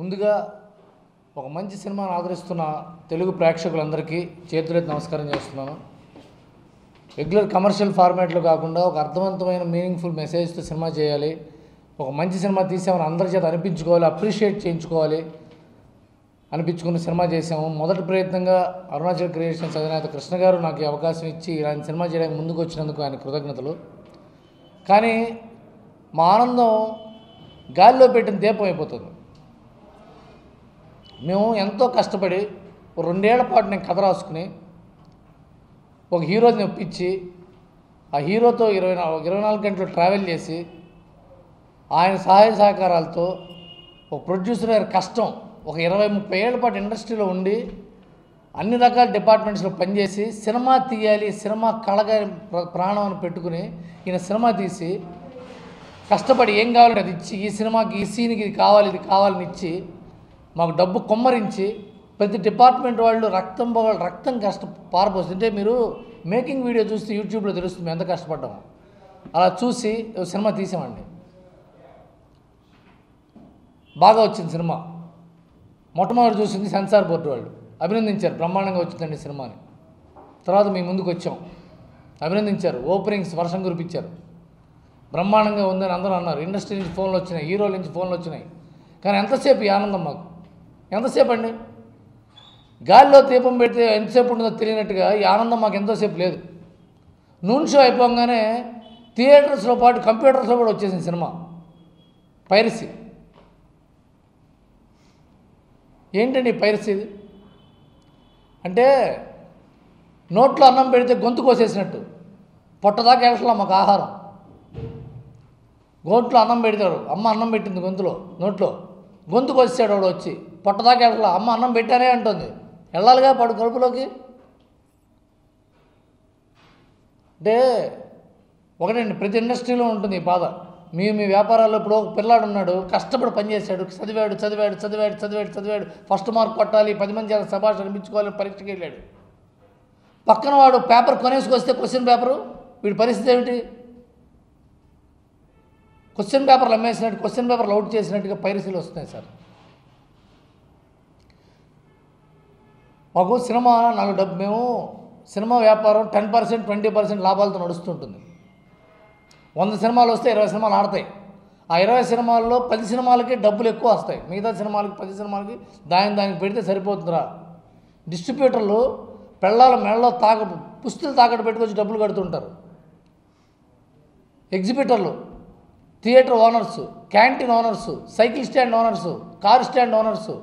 ముందుగా ఒక మంచి సినిమాను ఆదరిస్తున్న తెలుగు ప్రేక్షకులందరికీ చేతులెత్తి నమస్కారం చేస్తున్నాను రెగ్యులర్ కమర్షియల్ ఫార్మాట్లో కాకుండా ఒక అర్థవంతమైన మీనింగ్ఫుల్ మెసేజ్తో సినిమా చేయాలి ఒక మంచి సినిమా తీసామని అందరి చేత అనిపించుకోవాలి అప్రిషియేట్ చేయించుకోవాలి అనిపించుకున్న సినిమా చేసాము మొదటి ప్రయత్నంగా అరుణాచల్ క్రియేషన్స్ అధినేత కృష్ణ గారు నాకు ఈ అవకాశం ఇచ్చి ఇలాంటి సినిమా చేయడానికి ముందుకు వచ్చినందుకు ఆయన కృతజ్ఞతలు కానీ మా ఆనందం గాలిలో పెట్టిన దీపం అయిపోతుంది మేము ఎంతో కష్టపడి ఓ రెండేళ్ల పాటు నేను కథ రాసుకుని ఒక హీరోని ఒప్పించి ఆ హీరోతో ఇరవై నాలుగు ఇరవై నాలుగు గంటలు ట్రావెల్ చేసి ఆయన సహాయ సహకారాలతో ఒక ప్రొడ్యూసర్ గారి కష్టం ఒక ఇరవై ముప్పై ఏళ్ళ పాటు ఇండస్ట్రీలో ఉండి అన్ని రకాల డిపార్ట్మెంట్స్లో పనిచేసి సినిమా తీయాలి సినిమా కళగా ప్ర- ప్రాణం అని పెట్టుకుని ఈయన సినిమా తీసి కష్టపడి ఏం కావాలంటే అది ఇచ్చి ఈ సినిమాకి ఈ సీన్కి ఇది కావాలి ఇది కావాలని ఇచ్చి మాకు డబ్బు కొమ్మరించి ప్రతి డిపార్ట్మెంట్ వాళ్ళు రక్తం పొగ- రక్తం కష్ట పారపోస్తుంది అంటే మీరు మేకింగ్ వీడియో చూస్తే యూట్యూబ్లో తెలుస్తుంది మేము ఎంత కష్టపడ్డాము అలా చూసి ఓ సినిమా తీసామండి బాగా వచ్చింది సినిమా మొట్టమొదటి చూసింది సెన్సార్ బోర్డు వాళ్ళు అభినందించారు బ్రహ్మాండంగా వచ్చిందండి సినిమాని తర్వాత మీ ముందుకు వచ్చాం అభినందించారు ఓపెనింగ్స్ వర్షం కురిపించారు బ్రహ్మాండంగా ఉందని అందరూ అన్నారు ఇండస్ట్రీ నుంచి ఫోన్లు వచ్చినాయి హీరోల నుంచి ఫోన్లు వచ్చినాయి కానీ ఎంతసేపు ఈ ఆనందం మాకు ఎంతసేపు అండి గాలిలో దీపం పెడితే ఎంతసేపు ఉంటుందో తెలియనట్టుగా ఈ ఆనందం మాకు ఎంతోసేపు లేదు నూనె షో అయిపోగానే థియేటర్స్లో పాటు కంప్యూటర్స్లో కూడా వచ్చేసింది సినిమా పైరసీ ఏంటండి పైరసీ ఇది అంటే నోట్లో అన్నం పెడితే గొంతు కోసేసినట్టు పొట్టదాకా వెళ్ళట్లా మాకు ఆహారం గొంతులో అన్నం పెడతాడు అమ్మ అన్నం పెట్టింది గొంతులో నోట్లో గొంతు కోసాడు వాడు వచ్చి పొట్టదాకా వెళ్ళట్లా అమ్మ అన్నం పెట్టానే అంటుంది వెళ్ళాలిగా పడు కడుపులోకి అంటే ఒకటండి ప్రతి ఇండస్ట్రీలో ఉంటుంది ఈ బాధ మీ మీ వ్యాపారాల్లో ఇప్పుడు ఒక పిల్లాడు ఉన్నాడు కష్టపడి పనిచేశాడు చదివాడు చదివాడు చదివాడు చదివాడు చదివాడు ఫస్ట్ మార్క్ కొట్టాలి పది మంది చేత సభాష అనిపించుకోవాలి పరీక్షకి వెళ్ళాడు పక్కన వాడు పేపర్ కొనేసుకొస్తే క్వశ్చన్ పేపరు వీడి పరిస్థితి ఏమిటి క్వశ్చన్ పేపర్లు అమ్మేసినట్టు క్వశ్చన్ పేపర్లు అవుట్ చేసినట్టుగా పైరసీలు వస్తున్నాయి సార్ మాకు సినిమా నాలుగు డబ్బు మేము సినిమా వ్యాపారం టెన్ పర్సెంట్ ట్వంటీ పర్సెంట్ లాభాలతో నడుస్తుంటుంది వంద సినిమాలు వస్తే ఇరవై సినిమాలు ఆడతాయి ఆ ఇరవై సినిమాల్లో పది సినిమాలకి డబ్బులు ఎక్కువ వస్తాయి మిగతా సినిమాలకి పది సినిమాలకి దాని దానికి పెడితే సరిపోతుందిరా డిస్ట్రిబ్యూటర్లు పెళ్ళాల మెళ్ళలో తాక పుస్తులు తాకట్టు పెట్టుకొచ్చి డబ్బులు కడుతుంటారు ఎగ్జిబిటర్లు theatre owners canteen owners cycle stand owners car stand owners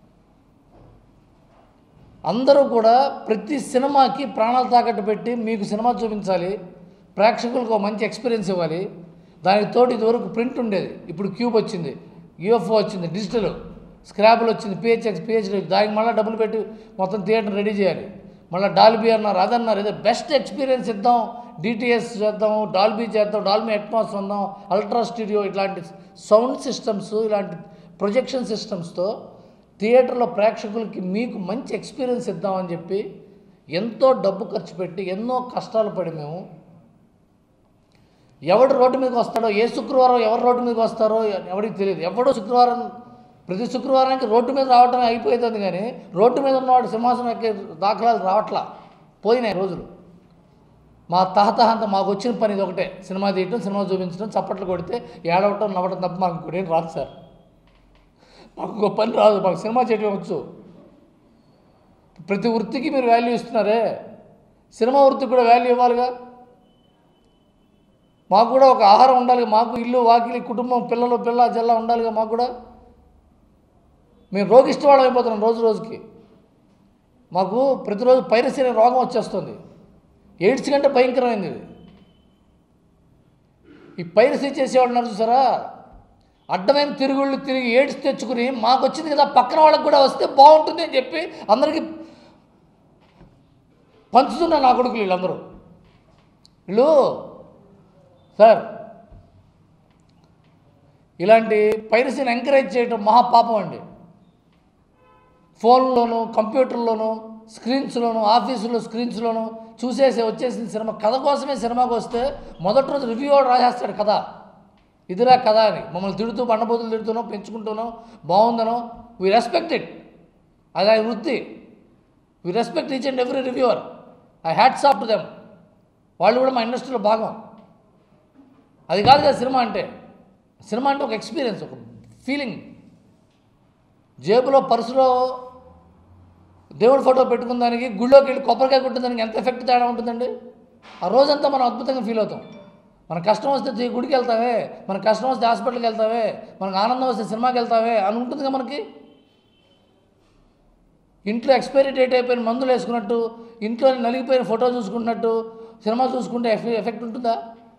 అందరూ కూడా ప్రతి సినిమాకి ప్రాణాలు తాకట్టు పెట్టి మీకు సినిమా చూపించాలి ప్రేక్షకులకు ఒక మంచి ఎక్స్పీరియన్స్ ఇవ్వాలి దానికి తోడు ఇదివరకు ప్రింట్ ఉండేది ఇప్పుడు క్యూబ్ వచ్చింది యూఎఫ్ఓ వచ్చింది డిజిటల్ స్క్రాబుల్ వచ్చింది పిహెచ్ఎక్స్ పిహెచ్డి దానికి మళ్ళీ డబ్బులు పెట్టి మొత్తం థియేటర్ రెడీ చేయాలి మళ్ళీ డాల్బీ అన్నారు అదన్నారు ఏదో బెస్ట్ ఎక్స్పీరియన్స్ ఇద్దాం డిటిఎస్ చేద్దాం డాల్బీ చేద్దాం డాల్బీ అట్మాస్ ఉందాం అల్ట్రా స్టూడియో ఇట్లాంటి సౌండ్ సిస్టమ్స్ ఇలాంటి ప్రొజెక్షన్ సిస్టమ్స్తో థియేటర్లో ప్రేక్షకులకి మీకు మంచి ఎక్స్పీరియన్స్ ఇద్దామని చెప్పి ఎంతో డబ్బు ఖర్చు పెట్టి ఎన్నో కష్టాలు పడి మేము ఎవడు రోడ్డు మీదకి వస్తాడో ఏ శుక్రవారం ఎవరు రోడ్డు మీదకి వస్తారో ఎవరికి తెలియదు ఎవడో శుక్రవారం ప్రతి శుక్రవారానికి రోడ్డు మీద రావటమే అయిపోతుంది కానీ రోడ్డు మీద ఉన్నవాడు సింహాసనం ఎక్కే దాఖలాలు రావట్లా పోయినాయి రోజులు మా తహతహ అంతా మాకు వచ్చిన పని ఇది ఒకటే సినిమా తీయటం సినిమా చూపించడం చప్పట్లు కొడితే ఏడవటం నవ్వటం తప్ప మాకు ఇంకోటి రాదు సార్ మాకు ఇంకో పని రాదు మాకు సినిమా చేయటం వచ్చు ప్రతి వృత్తికి మీరు వాల్యూ ఇస్తున్నారే సినిమా వృత్తికి కూడా వాల్యూ ఇవ్వాలిగా మాకు కూడా ఒక ఆహారం ఉండాలి మాకు ఇల్లు వాకిలి కుటుంబం పిల్లలు పిల్ల జల్ల ఉండాలిగా మాకు కూడా మేము రోగిష్టి వాళ్ళం అయిపోతున్నాం రోజు రోజుకి మాకు ప్రతిరోజు పైరసీ అనే రోగం వచ్చేస్తుంది ఎయిడ్స్ కంటే భయంకరమైంది ఇది ఈ పైరసీ చేసేవాళ్ళు ఉన్నారు చూసారా అడ్డమైన తిరుగుళ్ళు తిరిగి ఏడ్స్ తెచ్చుకుని మాకు వచ్చింది కదా పక్కన వాళ్ళకి కూడా వస్తే బాగుంటుంది అని చెప్పి అందరికీ పంచుతున్నారు నా కొడుకులు వీళ్ళందరూ వీళ్ళు సార్ ఇలాంటి పైరసీని ఎంకరేజ్ చేయడం మహాపాపం అండి ఫోన్లోను కంప్యూటర్లోను స్క్రీన్స్లోను ఆఫీసులో స్క్రీన్స్లోను చూసేసి వచ్చేసిన సినిమా కథ కోసమే సినిమాకి వస్తే మొదటి రోజు రివ్యూ వాడు రాసేస్తాడు కథ ఇదిరా కథ అని మమ్మల్ని తిడుతూ బండబోతులు తిడుతున్నాం పెంచుకుంటున్నాం బాగుందనో వీ రెస్పెక్ట్ ఇట్ అది ఆయన వృత్తి we respect each and every reviewer I hats off to them వాళ్ళు కూడా మా ఇండస్ట్రీలో భాగం అది కాదు కదా సినిమా అంటే సినిమా అంటే ఒక ఎక్స్పీరియన్స్ ఒక ఫీలింగ్ జేబులో పర్సులో దేవుడి ఫోటో పెట్టుకున్న దానికి గుళ్ళోకి వెళ్ళి కొబ్బరికాయ కొట్టిన దానికి ఎంత ఎఫెక్ట్ తేడా ఉంటుందండి ఆ రోజంతా మనం అద్భుతంగా ఫీల్ అవుతాం మన కష్టం వస్తే తి- గుడికి వెళ్తావే మన కష్టం వస్తే హాస్పిటల్కి వెళ్తావే మనకు ఆనందం వస్తే సినిమాకి వెళ్తావే అని ఉంటుందిగా మనకి ఇంట్లో ఎక్స్పైరీ డేట్ అయిపోయిన మందులు వేసుకున్నట్టు ఇంట్లో నలిగిపోయిన ఫోటో చూసుకున్నట్టు సినిమా చూసుకుంటే ఎఫె- ఎఫెక్ట్ ఉంటుందా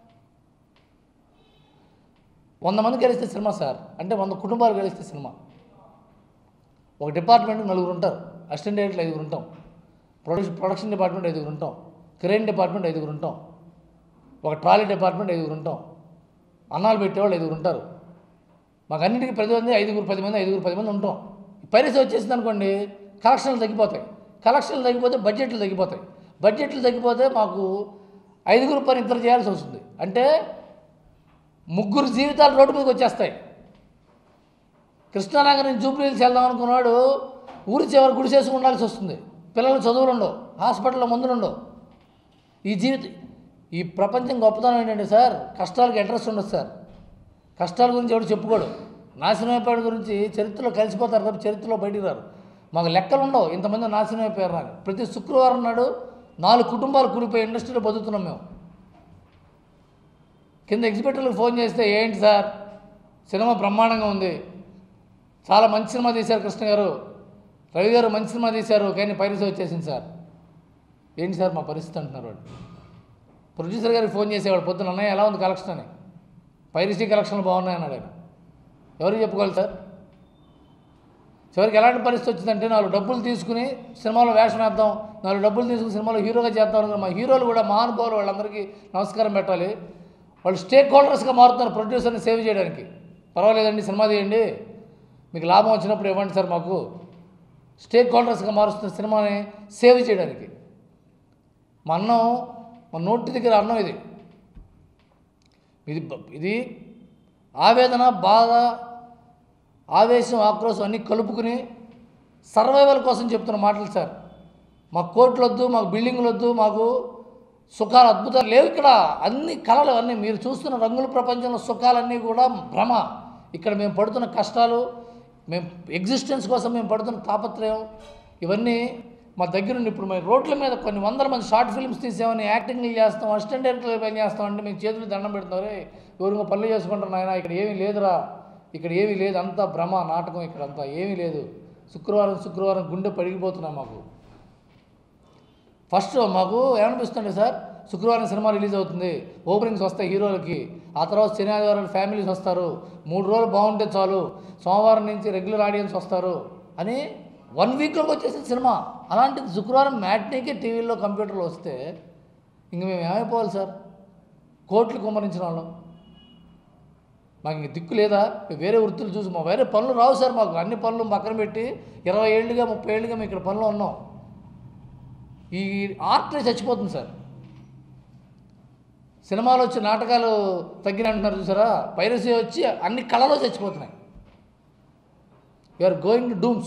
వంద మంది కలిస్తే సినిమా సార్ అంటే వంద కుటుంబాలు కలిస్తే సినిమా ఒక డిపార్ట్మెంట్ నలుగురు ఉంటారు అసిస్టెంట్ డైరెక్టర్లు ఐదుగురు ఉంటాం ప్రొడక్షన్ ప్రొడక్షన్ డిపార్ట్మెంట్ ఐదుగురు ఉంటాం క్రెయిన్ డిపార్ట్మెంట్ ఐదుగురు ఉంటాం ఒక ట్రాలీ డిపార్ట్మెంట్ ఐదుగురు ఉంటాం అన్నాలు పెట్టేవాళ్ళు ఐదుగురు ఉంటారు మాకు అన్నింటికి ప్రతి మంది ఐదుగురు పది మంది ఐదుగురు పది మంది ఉంటాం పైరసీ వచ్చేసింది అనుకోండి కలెక్షన్లు తగ్గిపోతాయి కలెక్షన్లు తగ్గిపోతే బడ్జెట్లు తగ్గిపోతాయి బడ్జెట్లు తగ్గిపోతే మాకు ఐదుగురు పని ఇద్దరు చేయాల్సి వస్తుంది అంటే ముగ్గురు జీవితాలు రోడ్డు మీదకి వచ్చేస్తాయి కృష్ణానగర్ నుంచి జూబ్లీహిల్స్ వెళ్దాం అనుకున్నాడు ఊరి చివరి గుడిసేసి ఉండాల్సి వస్తుంది పిల్లలు చదువులు ఉండవు హాస్పిటల్లో మందులు ఉండవు ఈ జీవితం ఈ ప్రపంచం గొప్పతనం ఏంటంటే సార్ కష్టాలకు అడ్రస్ ఉండదు సార్ కష్టాల గురించి ఎవడు చెప్పుకోడు నాశనం అయిపోయాడు గురించి చరిత్రలో కలిసిపోతారు తప్ప చరిత్రలో బయటికి రారు మాకు లెక్కలు ఉండవు ఇంతమంది నాశనం అయిపోయారు నాకు ప్రతి శుక్రవారం నాడు నాలుగు కుటుంబాలు కూలిపోయి ఇండస్ట్రీలో బతుకుతున్నాం మేము కింద ఎగ్జిబిటర్లకు ఫోన్ చేస్తే ఏంటి సార్ సినిమా బ్రహ్మాండంగా ఉంది చాలా మంచి సినిమా తీశారు కృష్ణ గారు రవి గారు మంచి సినిమా తీశారు కానీ పైరసీ వచ్చేసింది సార్ ఏంటి సార్ మా పరిస్థితి అంటున్నారు వాడు ప్రొడ్యూసర్ గారికి ఫోన్ చేసేవాడు పొద్దున అన్నయ్య ఎలా ఉంది కలెక్షన్ అని పైరసీ కలెక్షన్లు బాగున్నాయి అన్నాడు ఆయన ఎవరికి చెప్పుకోవాలి సార్ చివరికి ఎలాంటి పరిస్థితి వచ్చిందంటే నాలుగు డబ్బులు తీసుకుని సినిమాలో వేషం వేద్దాం నాలుగు డబ్బులు తీసుకుని సినిమాలో హీరోగా చేద్దాం అనుకున్న మా హీరోలు కూడా మహానుభావులు వాళ్ళందరికీ నమస్కారం పెట్టాలి వాళ్ళు స్టేక్ హోల్డర్స్గా మారుతున్నారు ప్రొడ్యూసర్ని సేవ్ చేయడానికి పర్వాలేదండి సినిమా తీయండి మీకు లాభం వచ్చినప్పుడు ఇవ్వండి సార్ మాకు స్టేక్ హోల్డర్స్గా మారుస్తున్న సినిమాని సేవ్ చేయడానికి మా అన్నం మా నోటి దగ్గర అన్నం ఇది ఇది బ- ఇది ఆవేదన బాధ ఆవేశం ఆక్రోశం అన్నీ కలుపుకుని సర్వైవల్ కోసం చెప్తున్న మాటలు సార్ మాకు కోట్లు వద్దు మాకు బిల్డింగ్లు వద్దు మాకు సుఖాలు అద్భుతాలు లేవు ఇక్కడ అన్ని కళలు అన్నీ మీరు చూస్తున్న రంగుల ప్రపంచంలో సుఖాలన్నీ కూడా భ్రమ ఇక్కడ మేము పడుతున్న కష్టాలు మేము ఎగ్జిస్టెన్స్ కోసం మేము పడుతున్న తాపత్రయం ఇవన్నీ మా దగ్గర నుండి ఇప్పుడు మేము రోడ్ల మీద కొన్ని వందల మంది షార్ట్ ఫిల్మ్స్ తీసామని యాక్టింగ్లు చేస్తాం అసిస్టెంట్ డైరెక్టర్లు పని చేస్తాం అంటే మేము చేతులు దండం పెడుతున్నారు ఎవరికో పనులు చేసుకుంటారు నాయన ఇక్కడ ఏమీ లేదురా ఇక్కడ ఏమీ లేదు అంతా భ్రమ నాటకం ఇక్కడ అంతా ఏమీ లేదు శుక్రవారం శుక్రవారం గుండె పడిగిపోతున్నాం మాకు ఫస్ట్ మాకు ఏమనిపిస్తుంది సార్ శుక్రవారం సినిమా రిలీజ్ అవుతుంది ఓపెనింగ్స్ వస్తాయి హీరోలకి ఆ తర్వాత శని ఆదివారాలు ఫ్యామిలీస్ వస్తారు మూడు రోజులు బాగుంటే చాలు సోమవారం నుంచి రెగ్యులర్ ఆడియన్స్ వస్తారు అని వన్ వీక్లోకి వచ్చేసింది సినిమా అలాంటిది శుక్రవారం మ్యాట్నీకి టీవీలో కంప్యూటర్లో వస్తే ఇంక మేము ఏమైపోవాలి సార్ కోట్లు కుమ్మరించిన వాళ్ళం మాకు ఇంక దిక్కు లేదా మేము వేరే వృత్తులు చూసి మా వేరే పనులు రావు సార్ మాకు అన్ని పనులు పక్కన పెట్టి ఇరవై ఏళ్ళుగా ముప్పై ఏళ్ళుగా మేము ఇక్కడ పనులు ఉన్నాం ఈ ఆర్ట్ చచ్చిపోతుంది సార్ సినిమాలు వచ్చి నాటకాలు తగ్గిన అంటున్నారు చూసారా పైరసీ వచ్చి అన్ని కళలో చచ్చిపోతున్నాయి ఆర్ గోయింగ్ టు డూమ్స్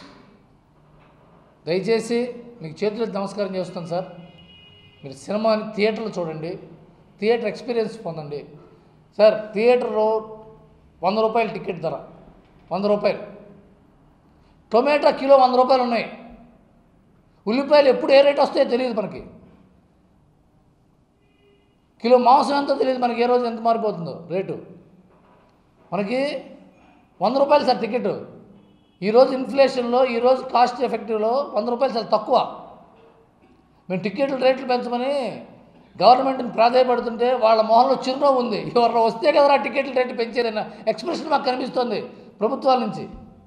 దయచేసి మీకు చేతులెత్తి నమస్కారం చేస్తాను సార్ మీరు సినిమాని థియేటర్లో చూడండి థియేటర్ ఎక్స్పీరియన్స్ పొందండి సార్ థియేటర్లో వంద రూపాయల టికెట్ ధర వంద రూపాయలు టొమాటో కిలో వంద రూపాయలు ఉన్నాయి ఉల్లిపాయలు ఎప్పుడు ఏ రేట్ వస్తాయో తెలియదు మనకి కిలో మాంసం ఎంతో తెలియదు మనకి ఏ రోజు ఎంత మారిపోతుందో రేటు మనకి వంద రూపాయలు సార్ టికెట్ ఈరోజు ఇన్ఫ్లేషన్లో ఈరోజు కాస్ట్ ఎఫెక్టివ్లో వంద రూపాయలు చాలా తక్కువ మేము టికెట్ల రేట్లు పెంచమని గవర్నమెంట్ని ప్రాధాయపడుతుంటే వాళ్ళ మొహంలో చిరునవ్వు ఉంది ఎవరు వస్తే కదరా టికెట్ల రేట్లు పెంచేదన్న ఎక్స్ప్రెషన్ మాకు కనిపిస్తుంది ప్రభుత్వాల నుంచి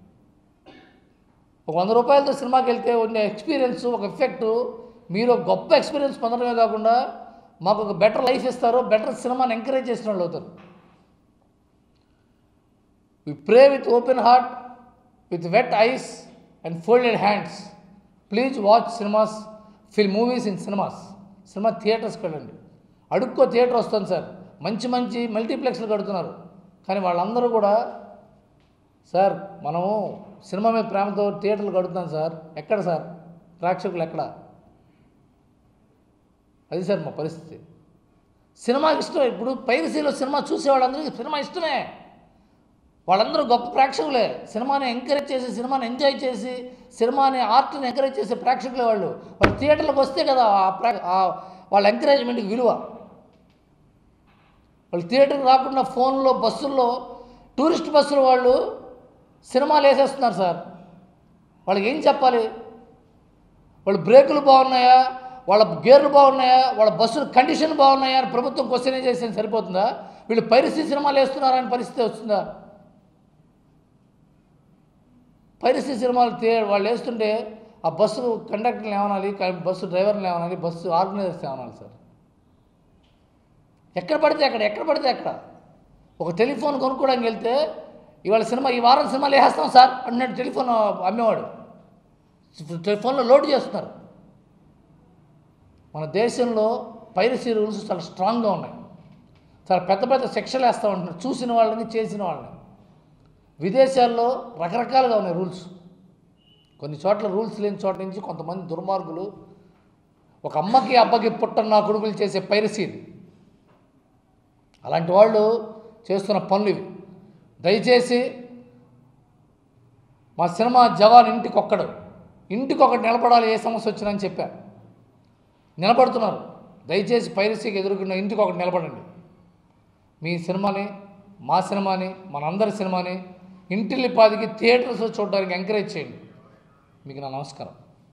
ఒక వంద రూపాయలతో సినిమాకి వెళ్తే ఉండే ఎక్స్పీరియన్స్ ఒక ఎఫెక్ట్ మీరు ఒక గొప్ప ఎక్స్పీరియన్స్ పొందడమే కాకుండా మాకు ఒక బెటర్ లైఫ్ ఇస్తారు బెటర్ సినిమాని ఎంకరేజ్ చేసిన వాళ్ళు అవుతారు we pray with open heart with wet eyes and folded hands please watch cinemas feel movies in cinemas cinema థియేటర్స్కి వెళ్ళండి అడుక్కో థియేటర్ వస్తుంది సార్ మంచి మంచి మల్టీప్లెక్స్లు కడుతున్నారు కానీ వాళ్ళందరూ కూడా సార్ మనము సినిమా మీద ప్రేమతో థియేటర్లు కడుతున్నాం సార్ ఎక్కడ సార్ ప్రేక్షకులు ఎక్కడ అది సార్ మా పరిస్థితి సినిమాకి ఇష్టం ఇప్పుడు పైరసీలో సినిమా చూసేవాళ్ళందరికీ సినిమా ఇష్టమే వాళ్ళందరూ గొప్ప ప్రేక్షకులే సినిమాని ఎంకరేజ్ చేసి సినిమాని ఎంజాయ్ చేసి సినిమాని ఆర్ట్ని ఎంకరేజ్ చేసే ప్రేక్షకులే వాళ్ళు వాళ్ళు థియేటర్లకు వస్తే కదా ఆ ప్రే ఆ వాళ్ళ ఎంకరేజ్మెంట్కి విలువ వాళ్ళు థియేటర్కి రాకుండా ఫోన్లో బస్సుల్లో టూరిస్ట్ బస్సులు వాళ్ళు సినిమాలు వేసేస్తున్నారు సార్ వాళ్ళకి ఏం చెప్పాలి వాళ్ళ బ్రేకులు బాగున్నాయా వాళ్ళ గేర్లు బాగున్నాయా వాళ్ళ బస్సుల కండిషన్ బాగున్నాయా అని ప్రభుత్వం క్వశ్చన్ చేస్తే సరిపోతుందా వీళ్ళు పైరసీ సినిమాలు వేస్తున్నారని పరిస్థితి వస్తుందా పైరసీ సినిమాలు తే వాళ్ళు వేస్తుంటే ఆ బస్సు కండక్టర్లు ఏమనాలి క- బస్సు డ్రైవర్లు ఏమనాలి బస్సు ఆర్గనైజర్స్ ఏమనాలి సార్ ఎక్కడ పడితే అక్కడ ఎక్కడ పడితే అక్కడ ఒక టెలిఫోన్ కొనుక్కోవడానికి వెళ్తే ఇవాళ సినిమా ఈ వారం సినిమాలు వేసేస్తాం సార్ అన్నట్టు టెలిఫోన్ అమ్మేవాడు టెలిఫోన్లో లోడ్ చేస్తున్నారు మన దేశంలో పైరసీ రూల్స్ చాలా స్ట్రాంగ్గా ఉన్నాయి చాలా పెద్ద పెద్ద శిక్షలు వేస్తూ ఉంటున్నారు చూసిన వాళ్ళని చేసిన వాళ్ళని విదేశాల్లో రకరకాలుగా ఉన్నాయి రూల్స్ కొన్ని చోట్ల రూల్స్ లేని చోట నుంచి కొంతమంది దుర్మార్గులు ఒక అమ్మకి అబ్బకి పుట్టన్న నా కొడుకులు చేసే పైరసీ ఇది అలాంటి వాళ్ళు చేస్తున్న పనులు ఇవి దయచేసి మా సినిమా జవాన్ ఇంటికి ఒక్కడు ఇంటికి ఒకటి నిలబడాలి ఏ సమస్య వచ్చినా చెప్పా నిలబడుతున్నారు దయచేసి పైరసీకి ఎదుర్కొన్న ఇంటికి ఒకటి నిలబడండి మీ సినిమాని మా సినిమాని మనందరి సినిమాని ఇంటిల్లిపాదికి థియేటర్స్లో చూడడానికి ఎంకరేజ్ చేయండి మీకు నా నమస్కారం